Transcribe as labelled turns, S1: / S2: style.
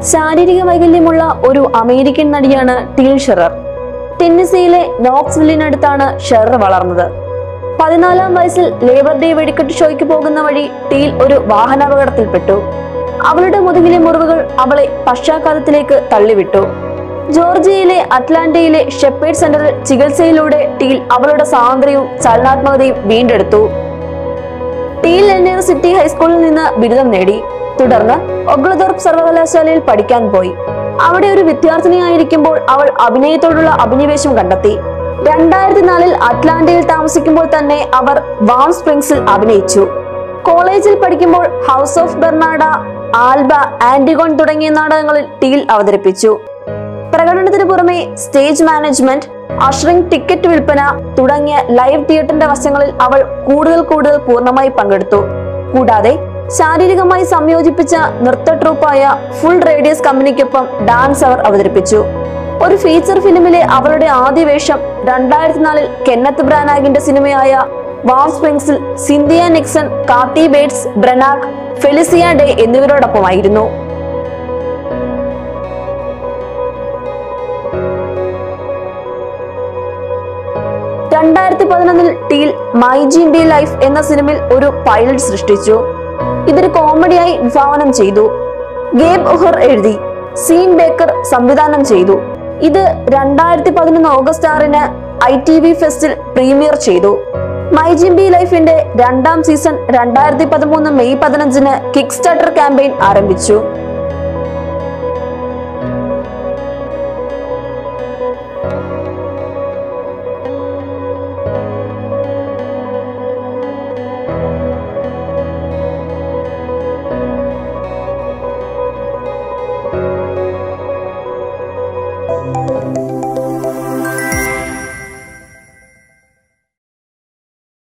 S1: ശാരീരിക വൈകല്യമുള്ള ഒരു അമേരിക്കൻ നടിയാണ് ടീൽ ഷെറർ ടെന്നസിയിലെ നോക്സ്വില്ലിനടുത്താണ് ഷെറർ വളർന്നത് പതിനാലാം വയസ്സിൽ ലേബർ ഡേ വെടിക്കെട്ട് ഷോയ്ക്ക് പോകുന്ന വഴി ടീൽ ഒരു വാഹനാപകടത്തിൽപ്പെട്ടു അവളുടെ മുതുകിലെ മുറിവുകൾ അവളെ പശ്ചാത്താപത്തിലേക്ക് തള്ളിവിട്ടു ജോർജിയയിലെ അറ്റ്ലാന്റയിലെ ഷെപ്പേർഡ് സെന്ററിൽ ചികിത്സയിലൂടെ ടീൽ അവളുടെ സ്വാതന്ത്ര്യവും ചലനാത്മകതയും വീണ്ടെടുത്തു ടീൽ എൻഡിയർ സിറ്റി ഹൈസ്കൂളിൽ നിന്ന് ബിരുദം നേടി തുടർന്ന് ഒഗ്ലദോർപ്പ് സർവകലാശാലയിൽ പഠിക്കാൻ പോയി അവിടെ ഒരു വിദ്യാർത്ഥിനിയായിരിക്കുമ്പോൾ അവൾ അഭിനയത്തോടുള്ള അഭിനിവേശം കണ്ടെത്തി രണ്ടായിരത്തി നാലിൽ അറ്റ്ലാന്റയിൽ താമസിക്കുമ്പോൾ തന്നെ അവർ വാം സ്പ്രിങ്സിൽ അഭിനയിച്ചു കോളേജിൽ പഠിക്കുമ്പോൾ House of Bernarda Alba Antigone തുടങ്ങിയ നാടകങ്ങളിൽ ടീൽ അവതരിപ്പിച്ചു പ്രകടനത്തിന് പുറമെ സ്റ്റേജ് മാനേജ്മെന്റ് അഷറിംഗ് ടിക്കറ്റ് വിൽപ്പന തുടങ്ങിയ ലൈവ് തിയേറ്ററിന്റെ വശങ്ങളിൽ അവൾ കൂടുതൽ കൂടുതൽ പൂർണ്ണമായി പങ്കെടുത്തു കൂടാതെ ശാരീരികമായി സംയോജിപ്പിച്ച നൃത്ത ട്രൂപ്പായ ഫുൾ റേഡിയസ് കമ്പനിക്കൊപ്പം ഡാൻസ് അവർ അവതരിപ്പിച്ചു ഒരു ഫീച്ചർ ഫിലിമിലെ അവളുടെ ആദ്യ വേഷം രണ്ടായിരത്തി നാലിൽ കെന്നത്ത് ബ്രാനാഗിന്റെ സിനിമയായ വാം സ്പ്രിങ്സിൽ Cynthia Nixon Kathy Bates Branagh Felicia Day എന്നിവരോടൊപ്പമായിരുന്നു രണ്ടായിരത്തി പതിനൊന്നിൽ Teal My Gimpy Life എന്ന സിനിമയിൽ ഒരു പൈലറ്റ് സൃഷ്ടിച്ചു ഇതൊരു കോമഡിയായി വിഭാവനം ചെയ്തു ഗേബ് ഉഹർ എഴുതി സീൻ ബേക്കർ സംവിധാനം ചെയ്തു ഇത് രണ്ടായിരത്തി പതിനൊന്ന് ഓഗസ്റ്റ് ആറിന് ഐ ടി വി ഫെസ്റ്റിൽ പ്രീമിയർ ചെയ്തു മൈ ജിം ബി ലൈഫിന്റെ രണ്ടാം സീസൺ രണ്ടായിരത്തി പതിമൂന്ന് മെയ് പതിനഞ്ചിന് കിക്ക് സ്റ്റാർട്ടർ ക്യാമ്പയിൻ ആരംഭിച്ചു